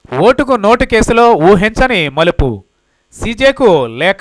ఓటుకు నోటు కేసులో ఊహించని మలుపు సీజేకు లేఖ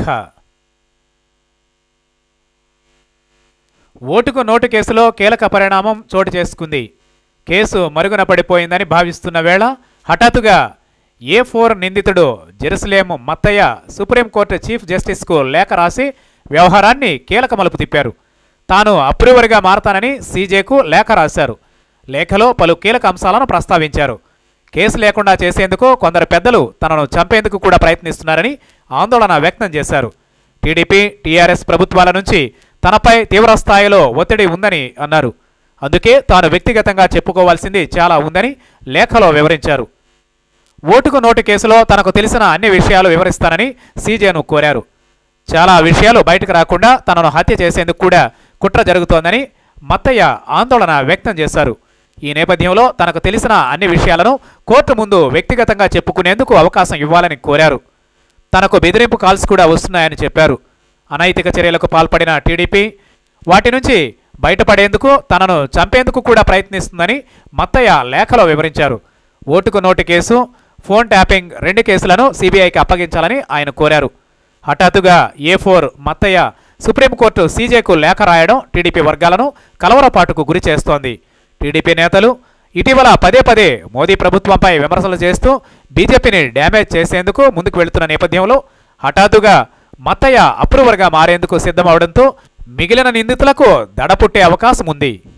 ఓటుకు నోటు కేసులో కీలక పరిణామం చోటు చేసుకుంది కేసు మరుగున పడిపోయిందని భావిస్తున్న వేళ హఠాత్తుగా ఏ ఫోర్ నిందితుడు జెరూసలేం మత్తయ్య సుప్రీంకోర్టు చీఫ్ జస్టిస్కు లేఖ రాసి వ్యవహారాన్ని కీలక మలుపు తిప్పారు తాను అప్రూవర్గా మారతానని సీజేకు లేఖ రాశారు లేఖలో పలు కీలక అంశాలను ప్రస్తావించారు కేసు లేకుండా చేసేందుకు కొందరు పెద్దలు తనను చంపేందుకు కూడా ప్రయత్నిస్తున్నారని ఆందోళన వ్యక్తం చేశారు టీడీపీ టీఆర్ఎస్ ప్రభుత్వాల నుంచి తనపై తీవ్ర స్థాయిలో ఒత్తిడి ఉందని అన్నారు అందుకే తాను వ్యక్తిగతంగా చెప్పుకోవాల్సింది చాలా ఉందని లేఖలో వివరించారు ఓటుకు నోటు కేసులో తనకు తెలిసిన అన్ని విషయాలు వివరిస్తానని సీజేను కోరారు చాలా విషయాలు బయటకు రాకుండా తనను హత్య చేసేందుకు కూడా కుట్ర జరుగుతోందని మత్తయ్య ఆందోళన వ్యక్తం చేశారు ఈ నేపథ్యంలో తనకు తెలిసిన అన్ని విషయాలను కోర్టు ముందు వ్యక్తిగతంగా చెప్పుకునేందుకు అవకాశం ఇవ్వాలని కోరారు తనకు బెదిరింపు కాల్స్ కూడా వస్తున్నాయని చెప్పారు అనైతిక చర్యలకు పాల్పడిన టీడీపీ వాటి నుంచి బయటపడేందుకు తనను చంపేందుకు కూడా ప్రయత్నిస్తుందని మత్తయ్య లేఖలో వివరించారు ఓటుకు నోటు కేసు ఫోన్ ట్యాపింగ్ రెండు కేసులను సిబిఐకి అప్పగించాలని ఆయన కోరారు హఠాత్తుగా ఏ ఫోర్ మత్తయ్య సుప్రీంకోర్టు సీజేకు లేఖ రాయడం టీడీపీ వర్గాలను కలవరపాటుకు గురి చేస్తోంది టీడీపీ నేతలు ఇటీవల పదే పదే మోదీ ప్రభుత్వంపై విమర్శలు చేస్తూ బీజేపీని డ్యామేజ్ చేసేందుకు ముందుకు వెళుతున్న నేపథ్యంలో హఠాత్తుగా మత్తయ్య అప్రూవర్గా మారేందుకు సిద్ధమవడంతో మిగిలిన నిందితులకు దడ పుట్టే అవకాశం ఉంది